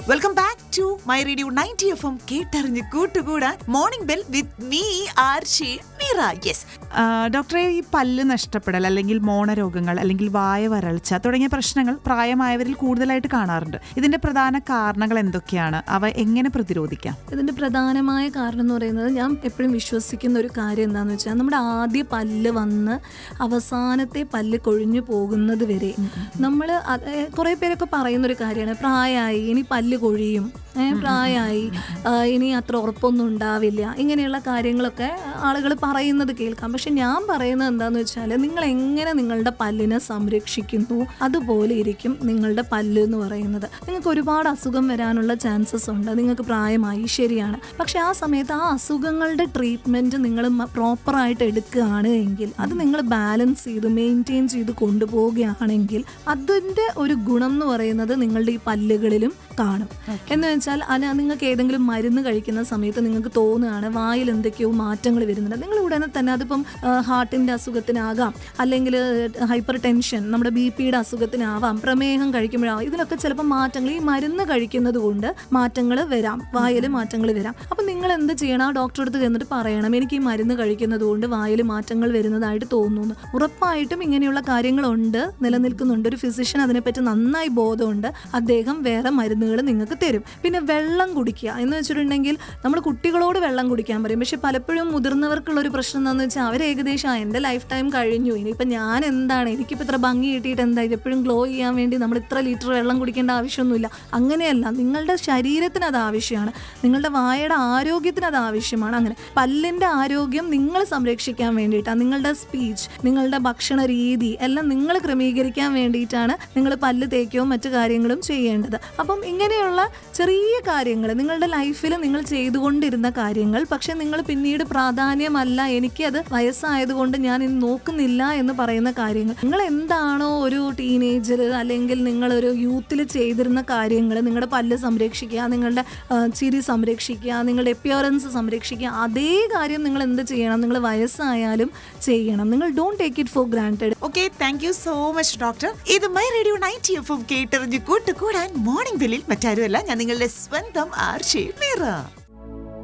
welcome back to my radio ninety F M കേട്ടറിഞ്ഞ് കൂട്ടുകൂടാൻ morning bell with me R J Meera yes ആ, ഡോക്ടറെ ഈ പല്ല് നഷ്ടപ്പെടൽ അല്ലെങ്കിൽ മോണരോഗങ്ങൾ അല്ലെങ്കിൽ വായ വരൾച്ച തുടങ്ങിയ പ്രശ്നങ്ങൾ പ്രായമായവരിൽ കൂടുതലായിട്ട് കാണാറുണ്ട് ഇതിന്റെ പ്രധാന കാരണങ്ങൾ എന്തൊക്കെയാണ് അവ എങ്ങനെ പ്രതിരോധിക്കാം ഇതിന്റെ പ്രധാനമായ കാരണം എന്ന് പറയുന്നത് ഞാൻ എപ്പോഴും വിശ്വസിക്കുന്ന ഒരു കാര്യം എന്താണെന്ന് വെച്ചാൽ നമ്മുടെ ആദ്യ പല്ല് വന്ന് അവസാനത്തെ പല്ല് കൊഴിഞ്ഞു പോകുന്നത് വരെ നമ്മൾ കുറേ പേരൊക്കെ പറയുന്ന ഒരു കാര്യമാണ് പ്രായമായി ഇനി പല്ല് കൊഴിയും ഏ, പ്രായമായി ആ, ഇനി അത്ര ഉറപ്പൊന്നും ഉണ്ടാവില്ല ഇങ്ങനെയുള്ള കാര്യങ്ങളൊക്കെ ആളുകൾ പറയുന്നത് കേൾക്കാം പക്ഷെ ഞാൻ പറയുന്നത് എന്താന്ന് വെച്ചാൽ നിങ്ങൾ എങ്ങനെ നിങ്ങളുടെ പല്ലിനെ സംരക്ഷിക്കുന്നു അതുപോലെ ഇരിക്കും നിങ്ങളുടെ പല്ല് എന്ന് പറയുന്നത് നിങ്ങൾക്ക് ഒരുപാട് അസുഖം വരാനുള്ള ചാൻസസ് ഉണ്ട് നിങ്ങൾക്ക് പ്രായമായി ശരിയാണ് പക്ഷെ ആ സമയത്ത് ആ അസുഖങ്ങളുടെ ട്രീറ്റ്മെൻറ്റ് നിങ്ങൾ പ്രോപ്പറായിട്ട് എടുക്കുകയാണ് എങ്കിൽ അത് നിങ്ങൾ ബാലൻസ് ചെയ്ത് മെയിൻറ്റെയിൻ ചെയ്ത് കൊണ്ടുപോവുകയാണെങ്കിൽ അതിൻ്റെ ഒരു ഗുണം എന്ന് പറയുന്നത് നിങ്ങളുടെ ഈ പല്ലുകളിലും കാണും എന്ന് വെച്ചാൽ അത് നിങ്ങൾക്ക് ഏതെങ്കിലും മരുന്ന് കഴിക്കുന്ന സമയത്ത് നിങ്ങൾക്ക് തോന്നുകയാണ് വായിൽ എന്തൊക്കെയോ മാറ്റങ്ങൾ വരുന്നുണ്ട് നിങ്ങൾ ഉടനെ തന്നെ അതിപ്പം ഹാർട്ടിൻ്റെ അസുഖത്തിനാകാം അല്ലെങ്കിൽ ഹൈപ്പർ ടെൻഷൻ നമ്മുടെ ബി പിയുടെ അസുഖത്തിനാവാം പ്രമേഹം കഴിക്കുമ്പോഴാവാം ഇതിലൊക്കെ ചിലപ്പോൾ മാറ്റങ്ങൾ ഈ മരുന്ന് കഴിക്കുന്നത് കൊണ്ട് മാറ്റങ്ങൾ വരാം വായിൽ മാറ്റങ്ങൾ വരാം അപ്പം നിങ്ങൾ എന്ത് ചെയ്യണം ആ ഡോക്ടറെ അടുത്ത് ചെന്നിട്ട് പറയണം എനിക്ക് ഈ മരുന്ന് കഴിക്കുന്നത് കൊണ്ട് വായിൽ മാറ്റങ്ങൾ വരുന്നതായിട്ട് തോന്നുന്നു ഉറപ്പായിട്ടും ഇങ്ങനെയുള്ള കാര്യങ്ങളുണ്ട് നിലനിൽക്കുന്നുണ്ട് ഒരു ഫിസിഷ്യൻ അതിനെപ്പറ്റി നന്നായി ബോധമുണ്ട് അദ്ദേഹം വേറെ മരുന്നുകൾ നിങ്ങൾക്ക് തരും പിന്നെ വെള്ളം കുടിക്കുക എന്ന് വെച്ചിട്ടുണ്ടെങ്കിൽ നമ്മൾ കുട്ടികളോട് വെള്ളം കുടിക്കാൻ പറയും പക്ഷെ പലപ്പോഴും മുതിർന്നവർക്കുള്ള ഒരു പ്രശ്നം എന്താണെന്ന് വെച്ചാൽ അവർ ഏകദേശം "ആ, എൻ്റെ ലൈഫ് ടൈം കഴിഞ്ഞു ഇനിയിപ്പോൾ ഞാൻ എന്താണ് എനിക്കിപ്പോൾ ഇത്ര ഭംഗി കിട്ടിയിട്ട് എന്താ ഇത് എപ്പോഴും ഗ്ലോ ചെയ്യാൻ വേണ്ടി നമ്മൾ ഇത്ര ലിറ്റർ വെള്ളം കുടിക്കേണ്ട ആവശ്യമൊന്നുമില്ല അങ്ങനെയല്ല നിങ്ങളുടെ ശരീരത്തിന് അത് ആവശ്യമാണ് നിങ്ങളുടെ വായയുടെ ആരോഗ്യത്തിന് അത് ആവശ്യമാണ് അങ്ങനെ പല്ലിൻ്റെ ആരോഗ്യം നിങ്ങൾ സംരക്ഷിക്കാൻ വേണ്ടിയിട്ടാണ് നിങ്ങളുടെ സ്പീച്ച് നിങ്ങളുടെ ഭക്ഷണ രീതി എല്ലാം നിങ്ങൾ ക്രമീകരിക്കാൻ വേണ്ടിയിട്ടാണ് നിങ്ങൾ പല്ല് തേക്കുകയോ മറ്റു കാര്യങ്ങളും ചെയ്യേണ്ടത് അപ്പം ഇങ്ങനെയുള്ള ചെറിയ കാര്യങ്ങൾ നിങ്ങളുടെ ലൈഫിൽ നിങ്ങൾ ചെയ്തുകൊണ്ടിരുന്ന കാര്യങ്ങൾ പക്ഷെ നിങ്ങൾ പിന്നീട് പ്രാധാന്യമല്ല എനിക്കത് വയസ്സായതുകൊണ്ട് ഞാൻ ഇനി നോക്കുന്നില്ല എന്ന് പറയുന്ന കാര്യങ്ങൾ നിങ്ങൾ എന്താണോ ഒരു ടീനേജർ അല്ലെങ്കിൽ നിങ്ങളൊരു യൂത്തിൽ ചെയ്തിരുന്ന കാര്യങ്ങൾ നിങ്ങളുടെ പല്ല് സംരക്ഷിക്കുക നിങ്ങളുടെ ആ, ചിരി സംരക്ഷിക്കുക നിങ്ങളുടെ എപ്പിയറൻസ് സംരക്ഷിക്കുക അതേ കാര്യം നിങ്ങൾ എന്ത് ചെയ്യണം നിങ്ങൾ വയസ്സായാലും ചെയ്യണം നിങ്ങൾ don't take it for granted okay thank you so much doctor ഇത് my radio ninety F M കേട്ടറിഞ്ഞ് കൂട്ടുകൂടാൻ മോർണിംഗ് ബെല്ലിൽ മറ്റാരുമല്ല ഞാൻ നിങ്ങളുടെ സ്വന്തം ആർ ഷേ മീറ